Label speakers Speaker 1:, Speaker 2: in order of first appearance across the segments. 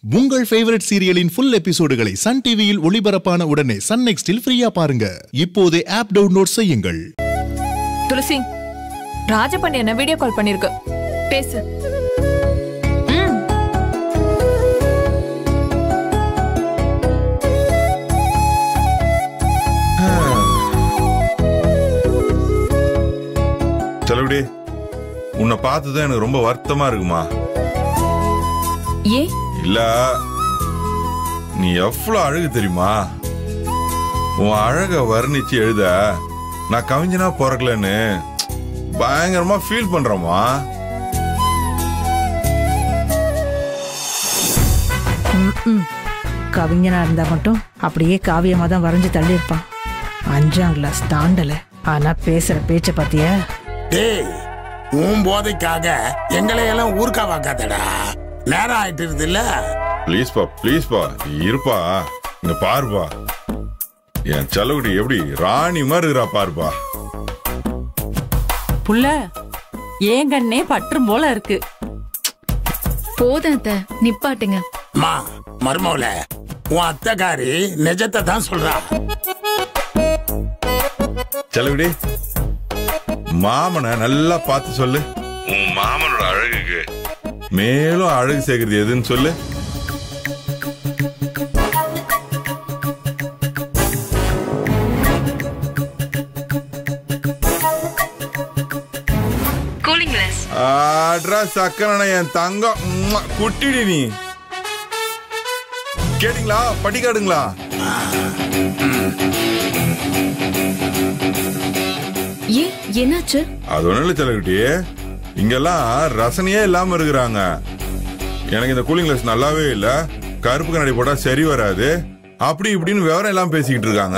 Speaker 1: உங்கள் ஃபேவரட் சீரியலின் ஃபுல் எபிசோடுகளை சன் டிவியில் ஒளிபரப்பான உடனே சன் நெக்ஸ்டில் ஃப்ரீயா பாருங்க இப்போதே ஆப் டவுன்லோட் செய்யுங்கள்
Speaker 2: துளசி ராஜபாண்டி என்ன வீடியோ கால் பண்ணிருக்கு பேசு ம்,
Speaker 3: செலவுடி உன்னை பார்த்துதான் எனக்கு ரொம்ப வருத்தமா இருக்குமா
Speaker 2: ஏன்
Speaker 3: இல்ல நீ எவ்வளவு அழகு தெரியுமா உன் அழக வர்ணிச்சு எழுத நான் கவிஞனா பிறக்கலன்னு பயங்கரமா ஃபீல் பண்றேம்மா
Speaker 4: ம்ம். கவிஞனா இருந்தா மட்டும் அப்படியே காவியமா தான் வரைஞ்சு தள்ளியிருப்பான் அஞ்சாம் கிளாஸ் தாண்டல ஆனா பேசுற பேச்ச பாத்தியா
Speaker 5: டேய் உன் போதைக்காக எங்களை எல்லாம் ஊருக்கா வாக்காதடா நேரம் ஆயிட்டு இல்ல
Speaker 3: ப்ளீஸ்பா ப்ளீஸ்பா இருப்பா இங்க பாருப்பா என் செலவுடி எப்படி ராணி மாதிரி இருக்கிறா பாருப்பா
Speaker 6: புள்ள ஏன் கண்ணே பற்றும் போல இருக்கு
Speaker 7: போதும் அத்தை நிப்பாட்டுங்க
Speaker 5: மா மருமவுல உன் அத்தைக்காரி நிஜத்தை தான் சொல்றா
Speaker 3: செலவிடி மாமனை நல்லா பார்த்து சொல்லு உன் மாமனோட அழகுக்கு மேலும் அழகு சேர்க்கறது எதுன்னு சொல்லு
Speaker 7: கூலிங் கிளாஸ்
Speaker 3: ஆட்ரா சக்கரன என் தங்கம் உம்மா, குட்டிடி நீ கேட்டீங்களா படிக்காடுங்களா
Speaker 7: ஏன் என்னாச்சு
Speaker 3: அது ஒண்ணும் இல்லை செலகுட்டி இங்கெல்லாம் ரசனையே இல்லாம இருக்கிறாங்க எனக்கு இந்த கூலிங் கிளாஸ் நல்லாவே இல்ல கருப்பு கண்ணாடி போட்டா சரி வராது அப்படி இப்படின்னு விவரம் எல்லாம் பேசிக்கிட்டு இருக்காங்க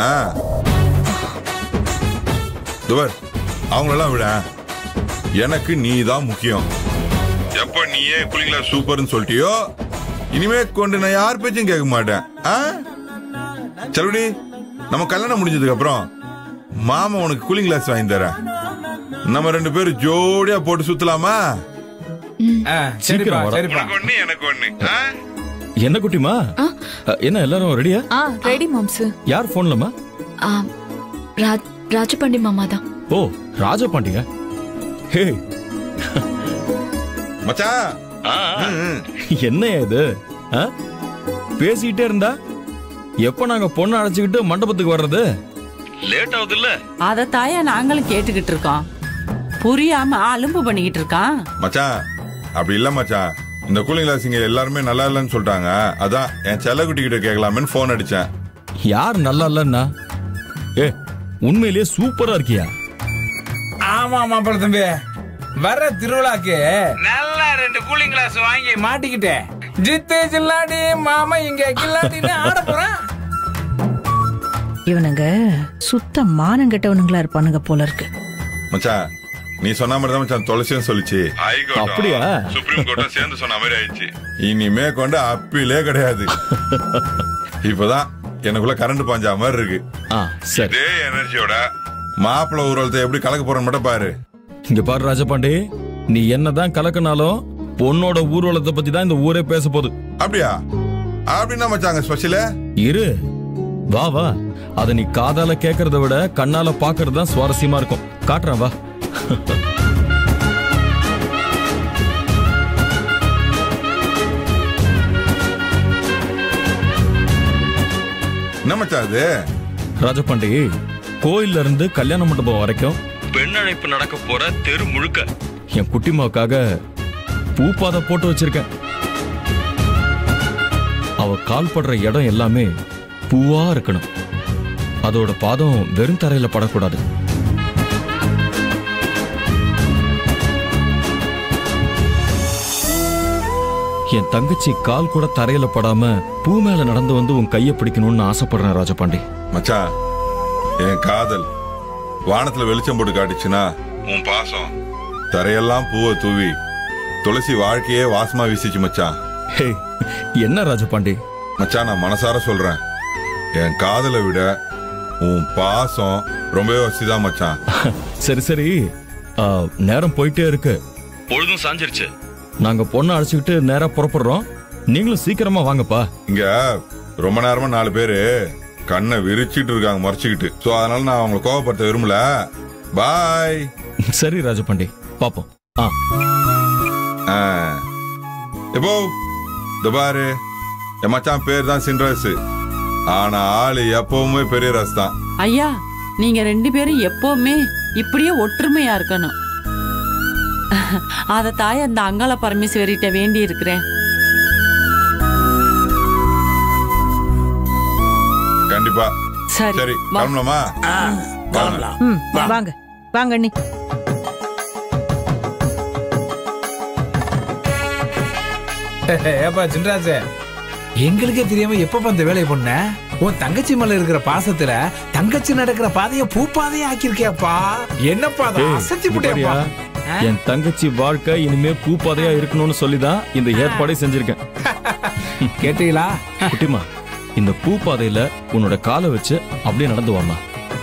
Speaker 3: துவர் அவங்களெல்லாம் விட எனக்கு நீ தான் முக்கியம் எப்ப நீயே கூலிங் கிளாஸ் சூப்பர்னு சொல்லிட்டியோ இனிமே கொண்டு நான் யார் பேச்சும் கேட்க மாட்டேன் ஆ? செலவுடி நம்ம கல்யாணம் முடிஞ்சதுக்கு அப்புறம் மாமா உனக்கு கூலிங் கிளாஸ் வாங்கி தரேன் நம்ம ரெண்டு பேரும் ஜோடியா போட்டு சுத்தலாமா
Speaker 8: ஆ, சரிப்பா சரிப்பா
Speaker 3: ஒண்ணு எனக்கு ஒண்ணு
Speaker 9: என்ன குட்டிமா அ, என்ன எல்லாரும் ரெடியா
Speaker 2: ஆ ரெடி மாம்சு
Speaker 9: யார் போன்லமா
Speaker 7: ஆ, ராஜ் ராஜபாண்டி மாமா தான்
Speaker 9: ஓ ராஜபாண்டியா ஹே
Speaker 3: மச்சான் ம்,
Speaker 9: என்ன இது ஆ? பேசிக்கிட்டே இருந்தா எப்ப நாங்க பொண்ணு அழைச்சுக்கிட்டு மண்டபத்துக்கு வர்றது லேட் ஆகுது இல்ல
Speaker 6: அத தாயா நாங்களும் கேட்டுக்கிட்டு இருக்கோம் புரியாம அலும்பு பண்ணிக்கிட்டு இருக்கான்
Speaker 3: மச்சான் அப்படி இல்ல மச்சான் இந்த கூலிங் கிளாஸ் இங்க எல்லாருமே நல்லா இல்லைன்னு சொல்லிட்டாங்க அதான் என் செல்லக்குட்டி கிட்ட கேட்கலாமேன்னு போன் அடிச்சேன்
Speaker 9: யார் நல்லா இல்லன்னா ஏ உண்மையிலேயே சூப்பரா இருக்கியா
Speaker 8: ஆமா மாப்பிள்ள தம்பி வர திருவிழாக்கு நல்லா ரெண்டு கூலிங் கிளாஸ் வாங்கி மாட்டிக்கிட்டேன் ஜித்து ஜில்லாடி மாமா இங்க கில்லாடின்னு ஆட போறான்
Speaker 4: இவனுங்க சுத்த மானம் கெட்டவனுங்களா இருப்பானுங்க போல இருக்கு
Speaker 3: மச்சான் நீ சொன்ன மாதிரி தான் மச்சான் துளசியும் சொல்லிச்சு
Speaker 9: அப்படியா?
Speaker 3: சுப்ரீம் கோர்ட்டும் சேர்ந்து சொன்ன மாதிரி ஆயிடுச்சு இனிமே கொண்டு அப்பீலே கிடையாது இப்பதான் எனக்குள்ள கரண்ட் பாஞ்சா மாதிரி இருக்கு
Speaker 9: ஆ சரி
Speaker 3: இதே எனர்ஜியோட மாப்பிள்ளை ஊர்வலத்தை எப்படி கலக்க போறேன்னு மட்டும் பாரு
Speaker 9: இங்க பாரு ராஜபாண்டி நீ என்னதான் கலக்கினாலும் பொண்ணோட ஊர்வலத்தை பத்தி தான் இந்த ஊரே பேச போகுது
Speaker 3: அப்படியா அப்படின்னா மச்சாங்க ஸ்பெஷலு
Speaker 9: இரு வா வா அத நீ காதால கேக்குறத விட கண்ணால பாக்குறது தான் சுவாரஸ்யமா இருக்கும் காட்டுறேன் வா
Speaker 3: என்ன மச்சான் அது
Speaker 9: ராஜபாண்டி கோயில்ல இருந்து கல்யாண மண்டபம் வரைக்கும் பெண் அழைப்பு நடக்க போற தெரு முழுக்க என் குட்டிமாவுக்காக பூப்பாதை போட்டு வச்சிருக்கேன் அவ கால் படுற இடம் எல்லாமே பூவா இருக்கணும் அதோட பாதம் வெறும் தரையில படக்கூடாது என் தங்கச்சி கால் கூட தரையில படாம பூ மேல நடந்து வந்து உன் கைய பிடிக்கணும்னு ஆசைப்படுறேன் ராஜபாண்டி
Speaker 3: மச்சான் என் காதல் வானத்துல வெளிச்சம் போட்டு காட்டுச்சுன்னா உன் பாசம் தரையெல்லாம் பூவை தூவி துளசி வாழ்க்கையே வாசமா வீசிச்சு மச்சான்
Speaker 9: ஹே என்ன ராஜபாண்டி
Speaker 3: மச்சான் நான் மனசார சொல்றேன் என் காதலை விட உன் பாசம் ரொம்பவே வசதிதான் மச்சான்
Speaker 9: சரி சரி ஆ, நேரம் போயிட்டே இருக்கு பொழுதும் சாஞ்சிருச்சு நாங்க பொண்ணை அழைச்சிக்கிட்டு நேரா புறப்படுறோம் நீங்களும் சீக்கிரமா வாங்கப்பா
Speaker 3: இங்க ரொம்ப நேரமா நாலு பேரு கண்ணை விரிச்சிட்டு இருக்காங்க மறைச்சுக்கிட்டு சோ அதனால நான் அவங்களை கோவப்படுத்த விரும்பல பாய்
Speaker 9: சரி ராஜபாண்டி பாப்போம் ஆ
Speaker 3: இப்போ இந்த பாரு என் மச்சான் பேர் தான் சின்ராசு ஆனா ஆளு எப்பவுமே பெரிய ராஸ் தான்
Speaker 6: ஐயா நீங்க ரெண்டு பேரும் எப்பவுமே இப்படியே ஒற்றுமையா இருக்கணும் அத தாய் அந்த அங்காள பரமேஸ்வரிட்ட வேண்டி இருக்கிறேன்
Speaker 3: கண்டிப்பா
Speaker 6: சரி
Speaker 3: சரி
Speaker 6: வா.
Speaker 3: கிளம்பலாமா
Speaker 5: ஆ, கிளம்பலாம்
Speaker 4: ம் வாங்க வாங்க அண்ணி
Speaker 8: ஏப்பா சின்ராஜ் எங்களுக்கே தெரியாம எப்பப்ப இந்த வேலையை பண்ண உன் தங்கச்சி மேல இருக்கிற பாசத்துல தங்கச்சி நடக்கிற பாதைய பூ பாதைய ஆக்கியிருக்கியாப்பா என்னப்பா அதை
Speaker 9: ஏய்,
Speaker 8: அசத்தி
Speaker 9: இங்க பாரியா?
Speaker 8: போட்டியாப்பா
Speaker 9: என் தங்கச்சி வாழ்க்கை இனிமே பூப்பாதையா இருக்கணும்னு சொல்லிதான் இந்த ஏற்பாடே செஞ்சிருக்கேன்
Speaker 8: கேட்டீங்களா
Speaker 9: குட்டிமா இந்த பூப்பாதையில உன்னோட காலை வச்சு அப்படியே நடந்து வரலாம்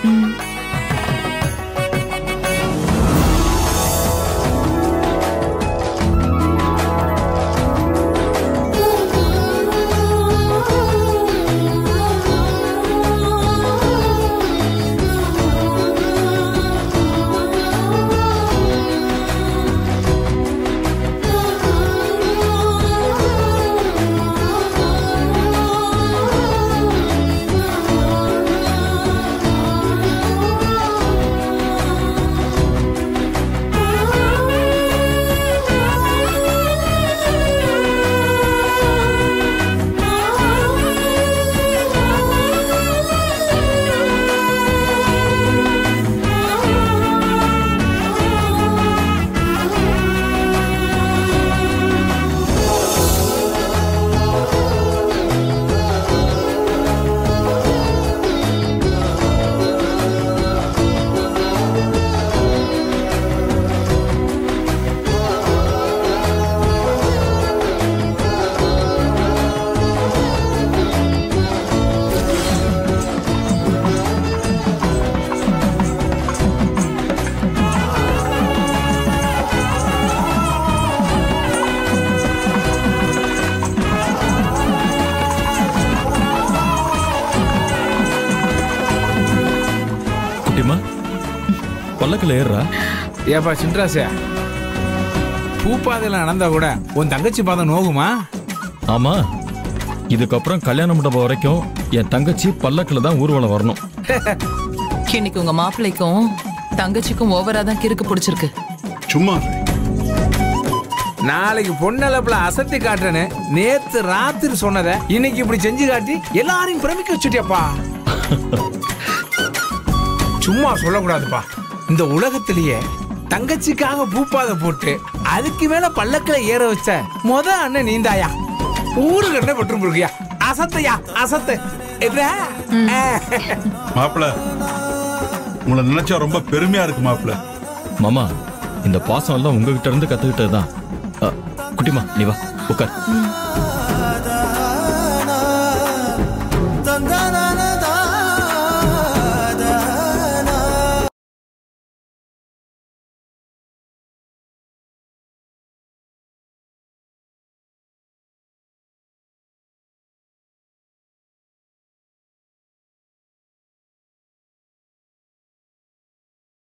Speaker 9: குட்டிமா பல்லக்கில் ஏறுறா
Speaker 8: ஏப்பா சின்ராசே பூ பாதையில நடந்தா கூட உன் தங்கச்சி பாதை நோகுமா
Speaker 9: ஆமா இதுக்கப்புறம் கல்யாண மண்டபம் வரைக்கும் என் தங்கச்சி பல்லக்கில் தான் ஊர்வலம் வரணும்
Speaker 10: இன்னைக்கு உங்க மாப்பிள்ளைக்கும் தங்கச்சிக்கும் ஓவரா தான் கிறுக்கு பிடிச்சிருக்கு
Speaker 11: சும்மா
Speaker 8: நாளைக்கு பொன்னளப்புல அசத்தி காட்டுறேன்னு நேத்து ராத்திரி சொன்னதை இன்னைக்கு இப்படி செஞ்சு காட்டி எல்லாரையும் பிரமிக்க வச்சுட்டியாப்பா சும்மா சொல்லக்கூடாதுப்பா இந்த உலகத்திலேயே தங்கச்சிக்காக பூப்பாதை போட்டு அதுக்கு மேல பல்லக்கில ஏற வச்ச முத அண்ணன் நீந்தாயா ஊருக்கு என்ன பெற்றும் இருக்கியா அசத்தையா அசத்து என்ன
Speaker 11: மாப்பிள உங்களை நினைச்சா ரொம்ப பெருமையா இருக்கு மாப்பிள
Speaker 9: மாமா இந்த பாசம் எல்லாம் உங்ககிட்ட இருந்து கத்துக்கிட்டது தான் குட்டிமா நீ வா உட்கார்